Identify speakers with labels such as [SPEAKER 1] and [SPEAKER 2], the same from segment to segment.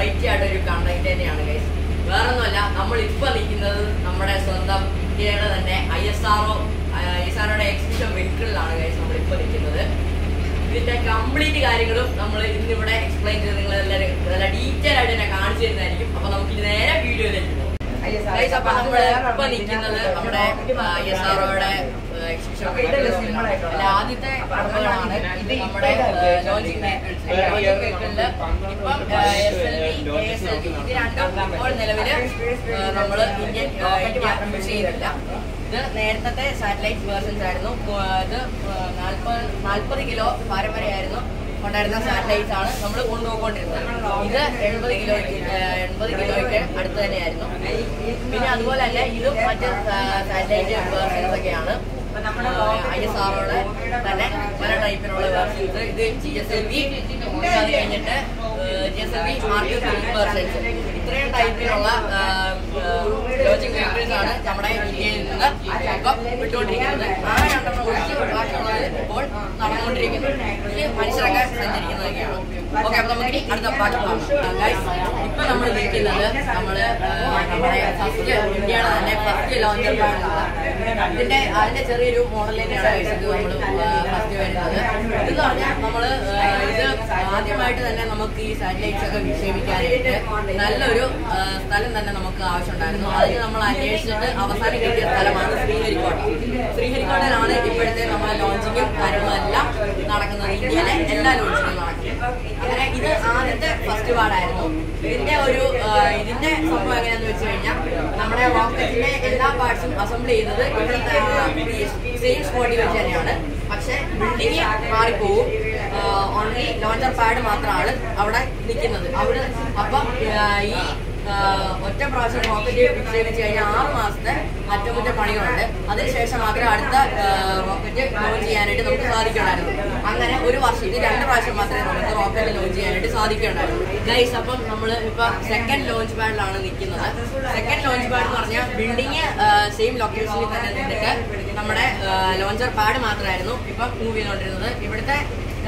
[SPEAKER 1] Variety ആയിട്ട് ഒരു content തന്നെയാണ് ഗൈസ് വേറൊന്നുമല്ല നമ്മൾ ഇപ്പൊ നിൽക്കുന്നത് നമ്മുടെ സ്വന്തം ഇന്ത്യയുടെ തന്നെ I S RO I S ആർഒയുടെ എക്സിബിഷൻ വെഹിക്കിളിലാണ് ഗൈസ് നമ്മൾ ഇപ്പൊ നിൽക്കുന്നത് ഇതിന്റെ കംപ്ലീറ്റ് കാര്യങ്ങളും നമ്മൾ ഇന്നിവിടെ എക്സ്പ്ലെയിൻ ചെയ്ത് നിങ്ങൾ എല്ലാവരും നല്ല ഡീറ്റെയിൽ ആയിട്ട് തന്നെ കാണിച്ചു തരുന്നതായിരിക്കും അപ്പൊ നമുക്ക് ഇനി നേരെ വീഡിയോയിലേക്ക് പോകാം Guys, അപ്പൊ നമ്മള് ഇപ്പൊ നിൽക്കുന്നത് നമ്മുടെ ഐ എസ് ആർഒയുടെ എക്സിബിഷൻ വെഹിക്കിളിൽ ആദ്യത്തെ അടവുകളാണ് ഇത് നമ്മുടെ ലോഞ്ചിങ് വെഹിക്കിൾസ് ലോഞ്ചിങ് വെഹിക്കിളില് ഇപ്പം S L V S L V ഇത് രണ്ടും ഇപ്പോൾ നിലവില് നമ്മൾ ഇന്ത്യൻ ഇന്ത്യ യൂസ് ചെയ്യുന്നില്ല ഇത് നേരത്തെ സാറ്റലൈറ്റ് വേർഷൻസ് ആയിരുന്നു ഏഹ് ഇത് നാൽപ്പത് നാൽപ്പത് കിലോ ഭാരം വരെയായിരുന്നു ഉണ്ടായിരുന്ന സാറ്റലൈറ്റ്സ് ആണ് നമ്മൾ കൊണ്ടുപോയിക്കൊണ്ടിരുന്നത് ഇത് എഴുപത് കിലോയ്ക്ക് ഏഹ് എൺപത് കിലോയ്ക്ക് അടുത്ത് തന്നെയായിരുന്നു പിന്നെ അതുപോലെ തന്നെ ഇതും മറ്റ് സാറ്റലൈറ്റ് വേർഷൻസ് ഒക്കെയാണ് ഐ എസ് ആറോടെ തന്നെ പല ടൈപ്പിലുള്ള വേർഷൻസ് ഇത് ജി എസ് എൽ വി അത് കഴിഞ്ഞിട്ട് G S L V mark versions ഇത്രയും ടൈപ്പിലുള്ള ലോജിക് വെഹിക്കിൾസ് ആണ് നമ്മുടെ ഇന്ത്യയിൽ നിന്ന് ഇപ്പം വിട്ടുകൊണ്ടിരിക്കുന്നത് ആ രണ്ടെണ്ണം ഒഴിച്ച് ബാക്കിയുള്ളത് ഇപ്പോൾ നടന്നുകൊണ്ടിരിക്കുന്നത് ഇതിൽ മനുഷ്യരൊക്കെ സഞ്ചരിക്കുന്നതൊക്കെയാണ് ഓക്കെ അപ്പൊ നമുക്ക് ഇനി അടുത്ത പാട്ട് പോകാം ഗൈസ് ഇപ്പൊ നമ്മൾ നിൽക്കുന്നത് നമ്മള് ആ, നമ്മുടെ ഫസ്റ്റ് ഇന്ത്യയുടെ തന്നെ ഫസ്റ്റ് ലോഞ്ചർ ഇതിന്റെ അതിന്റെ ചെറിയൊരു മോഡൽ തന്നെയാണ് guys ഇത് നമ്മൾ ഫസ്റ്റ് വരുന്നത് ഇതെന്ന് പറഞ്ഞാൽ നമ്മള് ആ, ഇത് ആദ്യമായിട്ട് തന്നെ നമുക്ക് ഈ സാറ്റലൈറ്റ്സ് ഒക്കെ വിക്ഷേപിക്കാനായിട്ട് നല്ലൊരു ആ, സ്ഥലം തന്നെ നമുക്ക് ആവശ്യമുണ്ടായിരുന്നു അതിന് നമ്മൾ അന്വേഷിച്ചിട്ട് അവസാനം കിട്ടിയ സ്ഥലമാണ് ശ്രീഹരിക്കോട്ട ശ്രീഹരിക്കോട്ടയിലാണ് ഇപ്പോഴത്തെ നമ്മളെ ലോഞ്ചിങ്ങും കാര്യങ്ങളും എല്ലാം നടക്കുന്നത് ഇന്ത്യയിലെ എല്ലാ ലോഞ്ചിങ്ങും നടക്കുന്നത് അങ്ങനെ ഇത് ആദ്യത്തെ ഫസ്റ്റ് പാർട്ടായിരുന്നു ഇതിന്റെ ഒരു ആ, ഇതിന്റെ സംഭവം എങ്ങനെയാന്ന് വെച്ച് കഴിഞ്ഞാൽ നമ്മുടെ റോക്കറ്റിന്റെ എല്ലാ പാർട്സും അസംബിൾ ചെയ്യുന്നത് ഇവിടുത്തെ സെയിം സ്പോട്ടിൽ വെച്ച് തന്നെയാണ് പക്ഷെ ബിൽഡിംഗ് മാറിപ്പോവും ഓൺലി ലോഞ്ചർ പാഡ് മാത്രമാണ് അവിടെ നിൽക്കുന്നത് അവിടെ അപ്പം ആ, ഈ ആ, ഒറ്റ പ്രാവശ്യം റോക്കറ്റ് വിക്ഷേപിച്ച് കഴിഞ്ഞാൽ ആറ് മാസത്തെ അറ്റകുറ്റ പണികളുണ്ട് അതിനുശേഷം മാത്രമേ അടുത്ത റോക്കറ്റ് ലോഞ്ച് ചെയ്യാനായിട്ട് നമുക്ക് സാധിക്കുണ്ടായിരുന്നു അങ്ങനെ ഒരു വർഷത്തിൽ രണ്ട് പ്രാവശ്യം മാത്രമേ നമുക്ക് റോക്കറ്റ് ലോഞ്ച് ചെയ്യാനായിട്ട് സാധിക്കുണ്ടായിരുന്നു ഗൈസ് അപ്പം നമ്മൾ ഇപ്പൊ സെക്കൻഡ് ലോഞ്ച് പാഡിലാണ് നിൽക്കുന്നത് സെക്കൻഡ് ലോഞ്ച് പാഡ് എന്ന് പറഞ്ഞാൽ ബിൽഡിംഗ് സെയിം ലൊക്കേഷനിൽ തന്നെ നിന്നിട്ട് നമ്മുടെ ലോഞ്ചർ പാഡ് മാത്രമായിരുന്നു ഇപ്പം മൂവ് ചെയ്തുകൊണ്ടിരുന്നത് ഇവിടുത്തെ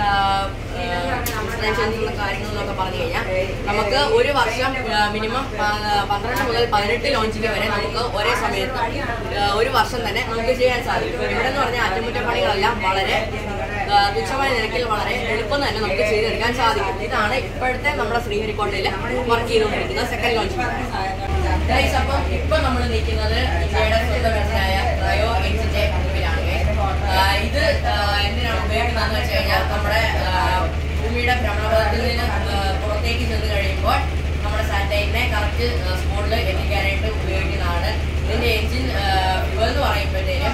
[SPEAKER 1] ഇൻസ്റ്റലേഷൻസും കാര്യങ്ങളെന്നൊക്കെ പറഞ്ഞു കഴിഞ്ഞാൽ നമുക്ക് ഒരു വർഷം മിനിമം പന്ത്രണ്ട് മുതൽ പതിനെട്ട് ലോഞ്ചിങ് വരെ നമുക്ക് ഒരേ സമയത്ത് ആ, ഒരു വർഷം തന്നെ നമുക്ക് ചെയ്യാൻ സാധിക്കും ഇവിടെ എന്ന് പറഞ്ഞാൽ അറ്റകുറ്റപ്പണികളെല്ലാം വളരെ ആ, തുച്ഛമായ നിരക്കിൽ വളരെ എളുപ്പം തന്നെ നമുക്ക് ചെയ്തെടുക്കാൻ സാധിക്കും ഇതാണ് ഇപ്പോഴത്തെ നമ്മുടെ ശ്രീഹരിക്കോട്ടയിൽ വർക്ക് ചെയ്തുകൊണ്ടിരിക്കുന്ന സെക്കൻഡ് ലോഞ്ച് ഗൈസ് അപ്പം ഇപ്പൊ നമ്മൾ നിൽക്കുന്നത് ഇന്ത്യയുടെ സ്വന്തം വ്യവസായ റയോ എഞ്ചിന്റെ മുമ്പിലാണ് guys. ആ, ഇത് ആ, എന്തിനാണ് ഉപയോഗിക്കുന്നതെന്ന് വെച്ച് കഴിഞ്ഞാൽ നമ്മുടെ ആ, ഭൂമിയുടെ ഭ്രമണപഥത്തിൽ നിന്ന് ആ, പുറത്തേക്ക് ചെന്ന് കഴിയുമ്പോൾ നമ്മുടെ സാറ്റലൈറ്റിനെ കറക്റ്റ് സ്പോട്ടിൽ എത്തിക്കാനായിട്ട് ഉപയോഗിക്കുന്നതാണ് ഇതിന്റെ എഞ്ചിൻ ഫ്യൂവൽ എന്ന് പറയുമ്പോഴത്തേക്കും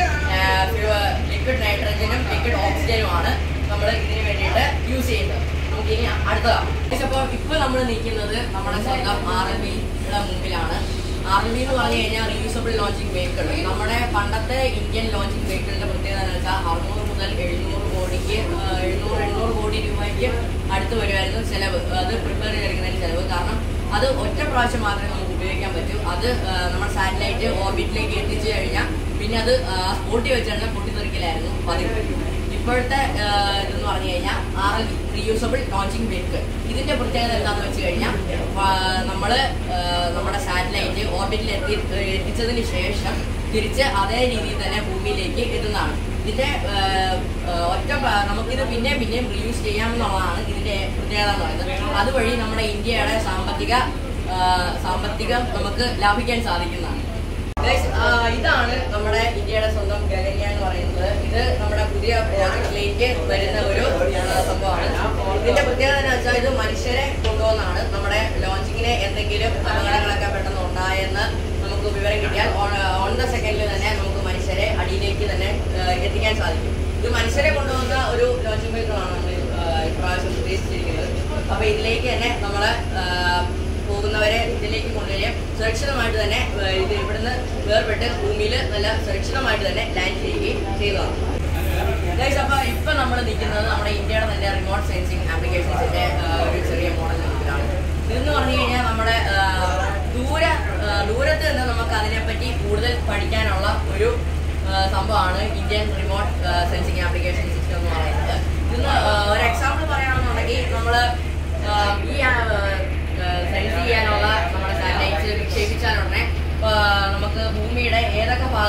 [SPEAKER 1] ലിക്വിഡ് നൈട്രജനും ലിക്വിഡ് ഓക്സിജനുമാണ് നമ്മൾ ഇതിന് വേണ്ടിയിട്ട് യൂസ് ചെയ്യുന്നത് നമുക്ക് ഇനി അടുത്തതാണ് അപ്പോൾ ഇപ്പൊ നമ്മൾ നിൽക്കുന്നത് നമ്മുടെ സ്വന്തം ആർ എൽ ബിയുടെ മുമ്പിലാണ് ആർ എൽ ബി എന്ന് പറഞ്ഞു കഴിഞ്ഞാൽ റീയൂസബിൾ ലോഞ്ചിങ് വെഹിക്കിൾ നമ്മുടെ പണ്ടത്തെ ഇന്ത്യൻ ലോഞ്ചിങ് വെഹിക്കിളിന്റെ പ്രത്യേകത എന്ന് വെച്ചാൽ അറുന്നൂറ് മുതൽ എഴുന്നൂറ് കോടിക്ക് ആ, എഴുന്നൂറ് എണ്ണൂറ് കോടി രൂപയ്ക്ക് അടുത്ത് വരുമായിരുന്നു ചെലവ് അത് പ്രിപ്പയർ ചെയ്തെടുക്കുന്നതിന് ചെലവ് കാരണം അത് ഒറ്റ പ്രാവശ്യം മാത്രമേ നമുക്ക് ഉപയോഗിക്കാൻ പറ്റൂ അത് ആ, നമ്മുടെ സാറ്റലൈറ്റ് ഓർബിറ്റിലേക്ക് എത്തിച്ചു കഴിഞ്ഞാൽ പിന്നെ അത് സ്പോട്ടി വെച്ച് തന്നെ പൊട്ടിത്തെറിക്കലായിരുന്നു പതിവ് ഇപ്പോഴത്തെ ആ, ഇതെന്ന് പറഞ്ഞു കഴിഞ്ഞാൽ R L reusable launching vehicle ഇതിന്റെ പ്രത്യേകത എന്താണെന്ന് വെച്ച് കഴിഞ്ഞാൽ നമ്മൾ നമ്മുടെ സാറ്റലൈറ്റ് ഓർബിറ്റിൽ എത്തി എത്തിച്ചതിന് ശേഷം തിരിച്ച് അതേ രീതിയിൽ തന്നെ ഭൂമിയിലേക്ക് എത്തുന്നതാണ് ഇതിന്റെ ആ, ആ, ഒറ്റ പ്ര- നമുക്കിത് പിന്നെയും പിന്നെയും റീയൂസ് ചെയ്യാമെന്നുള്ളതാണ് ഇതിന്റെ പ്രത്യേകത എന്ന് പറയുന്നത് അതുവഴി നമ്മുടെ ഇന്ത്യയുടെ സാമ്പത്തിക ആ, സാമ്പത്തികം നമുക്ക് ലാഭിക്കാൻ സാധിക്കുന്നതാണ് Guys, ആ, ഇതാണ് നമ്മുടെ ഇന്ത്യയുടെ സ്വന്തം ഗഗൻയാൻ എന്ന് പറയുന്നത് ഇത് നമ്മുടെ പുതിയ പ്രോജക്റ്റിലേക്ക് വരുന്ന ഒരു ആ, സംഭവമാണ് ഇതിന്റെ പ്രത്യേകത എന്ന് വെച്ചാൽ ഇത് മനുഷ്യരെ കൊണ്ടുപോകുന്നതാണ് നമ്മുടെ ലോഞ്ചിങ്ങിന് എന്തെങ്കിലും അപകടങ്ങളൊക്കെ പെട്ടെന്ന് ഉണ്ടായെന്ന് നമുക്ക് വിവരം കിട്ടിയാൽ ഓൺ ദ സെക്കൻഡിൽ തന്നെ നമുക്ക് മനുഷ്യരെ അടിയിലേക്ക് തന്നെ ആ, എത്തിക്കാൻ സാധിക്കും ഇത് മനുഷ്യരെ കൊണ്ടുപോകുന്ന ഒരു ലോഞ്ചിങ് വെഹിക്കിളാണ് നമ്മൾ ആ, ഇപ്രാവശ്യം ഉദ്ദേശിച്ചിരിക്കുന്നത് അപ്പൊ ഇതിലേക്ക് തന്നെ നമ്മള് ആ, പോകുന്നവരെ ഇതിലേക്ക് കൊണ്ടുവരിക സുരക്ഷിതമായിട്ട് തന്നെ ആ, ഇത് ഇവിടുന്ന് വേർപെട്ട് ഭൂമിയിൽ നല്ല സുരക്ഷിതമായിട്ട് തന്നെ ലാൻഡ് ചെയ്യുകയും ചെയ്തതാണ് ഗൈസ് അപ്പൊ ഇപ്പൊ നമ്മൾ നിൽക്കുന്നത് നമ്മുടെ ഇന്ത്യയുടെ തന്നെ റിമോട്ട് സെൻസിങ് ആപ്ലിക്കേഷൻസിന്റെ ഒരു ചെറിയ മോഡൽ ഇതിലാണ് ഇതെന്ന് പറഞ്ഞു കഴിഞ്ഞാൽ നമ്മുടെ ആ, ദൂര ആ, ദൂരത്ത് നിന്ന് നമുക്ക് അതിനെപ്പറ്റി കൂടുതൽ പഠിക്കാനുള്ള ഒരു ആ, സംഭവമാണ് Indian remote sensing application system എന്ന് പറയുന്നത് ഇന്ന് ആ, ഒരു എക്സാമ്പിൾ പറയുകയാണെന്നുണ്ടെങ്കിൽ നമ്മൾ ഈ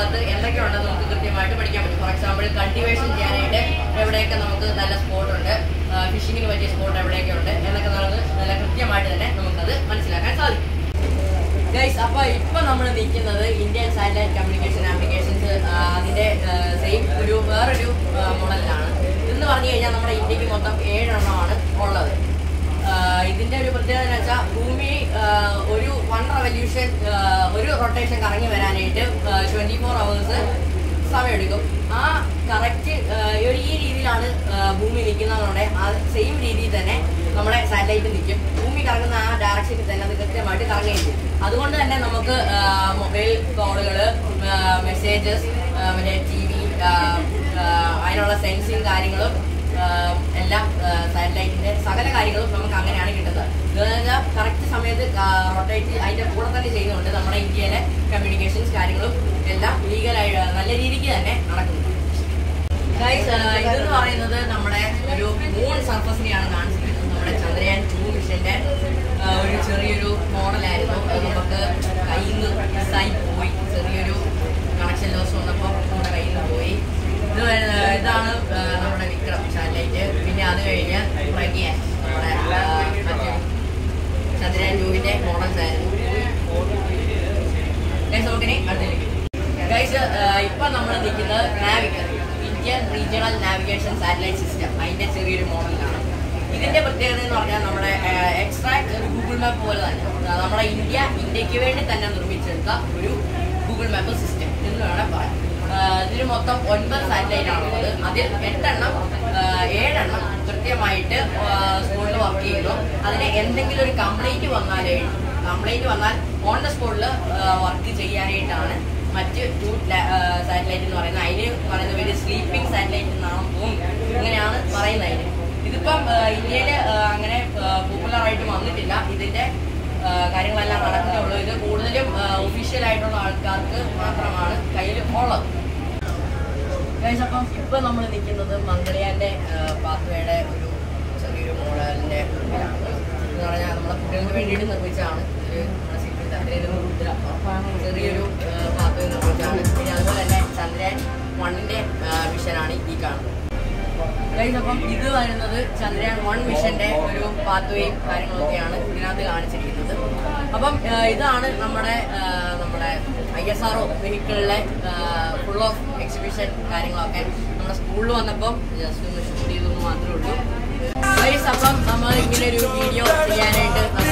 [SPEAKER 1] ഭാഗത്ത് എന്തൊക്കെയുണ്ടെന്ന് നമുക്ക് കൃത്യമായിട്ട് പഠിക്കാൻ പറ്റും ഫോർ എക്സാമ്പിൾ കൾട്ടിവേഷൻ ചെയ്യാനായിട്ട് എവിടെയൊക്കെ നമുക്ക് നല്ല സ്പോട്ട് ഉണ്ട് ഫിഷിങ്ങിന് പറ്റിയ സ്പോട്ട് എവിടെയൊക്കെ ഉണ്ട് എന്നൊക്കെ നമുക്ക് നല്ല കൃത്യമായിട്ട് തന്നെ നമുക്കത് മനസ്സിലാക്കാൻ സാധിക്കും ഗൈസ് അപ്പൊ ഇപ്പൊ നമ്മൾ നിൽക്കുന്നത് ഇന്ത്യൻ സാറ്റലൈറ്റ് കമ്മ്യൂണിക്കേഷൻ ആപ്ലിക്കേഷൻസ് അതിന്റെ സെയിം ഒരു വേറൊരു മോഡലിലാണ് ഇതെന്ന് പറഞ്ഞു കഴിഞ്ഞാൽ നമ്മുടെ ഇന്ത്യക്ക് മൊത്തം ഏഴെണ്ണമാണ് ഉള്ളത് ആ, ഇതിന്റെ ഒരു പ്രത്യേകത എന്ന് വെച്ചാൽ ഭൂമി ആ, ഒരു വൺ റവല്യൂഷൻ ഒരു റൊട്ടേഷൻ കറങ്ങി വരാനായിട്ട് ട്വന്റി ഫോർ അവേഴ്സ് സമയമെടുക്കും ആ കറക്റ്റ് ഒരു ഈ രീതിയിലാണ് ആ, ഭൂമി നിൽക്കുന്നതുകൊണ്ട് ആ സെയിം രീതിയിൽ തന്നെ നമ്മുടെ സാറ്റലൈറ്റ് നിൽക്കും ഭൂമി കറങ്ങുന്ന ആ ഡയറക്ഷനിൽ തന്നെ അത് കൃത്യമായിട്ട് കറങ്ങുകയും ചെയ്യും അതുകൊണ്ട് തന്നെ നമുക്ക് മൊബൈൽ കോളുകൾ മെസ്സേജസ് മറ്റേ ടി വി അതിനുള്ള സെൻസിങ് കാര്യങ്ങളും ആ, എല്ലാം സാറ്റലൈറ്റിന്റെ സകല കാര്യങ്ങളും നമുക്ക് അങ്ങനെയാണ് കിട്ടുന്നത് ഇതെന്ന് കറക്റ്റ് സമയത്ത് റൊട്ടേറ്റ് അതിന്റെ കൂടെ തന്നെ ചെയ്യുന്നുണ്ട് നമ്മുടെ ഇന്ത്യയിലെ കമ്മ്യൂണിക്കേഷൻസ് കാര്യങ്ങളും എല്ലാം ലീഗലായി നല്ല രീതിക്ക് തന്നെ നടക്കുന്നു ഗൈസ് ഇതെന്ന് പറയുന്നത് നമ്മുടെ ഒരു മൂൺ സർഫസിനെയാണ് കാണിച്ചിരിക്കുന്നത് നമ്മുടെ ചന്ദ്രയാൻ ടു മിഷന്റെ ആ, ഒരു ചെറിയൊരു മോഡലായിരുന്നു അത് നമുക്ക് കയ്യിൽ നിന്ന് മിസ്സായി പോയി ചെറിയൊരു കണക്ഷൻ ലോസ് വന്നപ്പോൾ നമ്മുടെ കയ്യിൽ നിന്ന് പോയി ഇത് വ- ഇതാണ് ആ, നമ്മുടെ വിക്രം സാറ്റലൈറ്റ് പിന്നെ അത് കഴിഞ്ഞ് പ്രഗ്യാൻ നമ്മുടെ ആ, മറ്റേ ചന്ദ്രയാൻ ടൂവിന്റെ മോഡൽസ് ആയിരുന്നു ഗൈസ് നമുക്കിനി അടുത്തേക്ക് ഗൈസ് ഇപ്പൊ നമ്മൾ നിൽക്കുന്നത് നാവികർ Indian regional navigation satellite system അതിന്റെ ചെറിയൊരു മോഡലാണ് ഇതിന്റെ പ്രത്യേകത എന്ന് പറഞ്ഞാൽ നമ്മുടെ എക്സ്ട്രാക്ട് ഒരു ഗൂഗിൾ മാപ്പ് പോലെ തന്നെ ആ, നമ്മുടെ ഇന്ത്യ ഇന്ത്യക്ക് വേണ്ടി തന്നെ നിർമ്മിച്ചെടുത്ത ഒരു ഗൂഗിൾ മാപ്പ് സിസ്റ്റം എന്ന് വേണം പറയാം ആ, ഇതിന് മൊത്തം ഒൻപത് സാറ്റലൈറ്റ് ആണുള്ളത് അതിൽ എട്ടെണ്ണം ആ, ഏഴെണ്ണം കൃത്യമായിട്ട് സ്കൂളിൽ വർക്ക് ചെയ്യുന്നു അതിന് എന്തെങ്കിലും ഒരു കംപ്ലൈന്റ് വന്നാലേ കംപ്ലൈന്റ് വന്നാൽ ഓൺ ദ സ്പോട്ടിൽ വർക്ക് ചെയ്യാനായിട്ടാണ് മറ്റ് ടു സാറ്റലൈറ്റ് എന്ന് പറയുന്നത് അതിന് പറയുന്ന പേര് സ്ലീപ്പിംഗ് സാറ്റലൈറ്റ് എന്നാണ് തോന്നുന്നു ഇങ്ങനെയാണ് പറയുന്നത് അതിന് ഇതിപ്പം ഇന്ത്യയിൽ അങ്ങനെ പോപ്പുലർ ആയിട്ട് വന്നിട്ടില്ല ഇതിന്റെ ആ, കാര്യങ്ങളെല്ലാം നടക്കുന്നേ ഉള്ളൂ ഇത് കൂടുതലും ഒഫീഷ്യൽ ആയിട്ടുള്ള ആൾക്കാർക്ക് മാത്രമാണ് കയ്യിൽ ഉള്ളത് ഗൈസ് അപ്പം ഇപ്പൊ നമ്മൾ നിൽക്കുന്നത് മംഗളയാന്റെ പാത്വയുടെ ഒരു ചെറിയൊരു മോഡലിന്റെ മുമ്പിലാണ് എന്ന് പറഞ്ഞാൽ നമ്മുടെ കുട്ടികൾക്ക് വേണ്ടിയിട്ട് നിർമ്മിച്ചതാണ് ഒരു നമ്മുടെ സിറ്റിയിൽ ചന്ദ്രയിലും ചെറിയൊരു പാത്വ നിർമ്മിച്ചതാണ് പിന്നെ അതുപോലെ തന്നെ ചന്ദ്രയാൻ വണ്ണിന്റെ മിഷനാണ് ഈ കാണുന്നത് ഗൈസ് അപ്പം ഇത് വരുന്നത് ചന്ദ്രയാൻ വൺ മിഷന്റെ ഒരു പാത്വയും കാര്യങ്ങളൊക്കെയാണ് ഇതിനകത്ത് കാണിച്ചിരിക്കുന്നത് അപ്പം ആ, ഇതാണ് നമ്മുടെ ആ, നമ്മുടെ ഐ എസ് ആർ ഒ വെഹിക്കിളിലെ ഫുൾ ഓഫ് എക്സിബിഷൻ കാര്യങ്ങളൊക്കെ നമ്മുടെ സ്കൂളിൽ വന്നപ്പം ജസ്റ്റ് ഒന്ന് ഷൂട്ട് ചെയ്തെന്ന് മാത്രമേ ഉള്ളൂ ഗൈസ് അപ്പം നമ്മൾ ഇങ്ങനെ ഒരു വീഡിയോ ചെയ്യാനായിട്ട്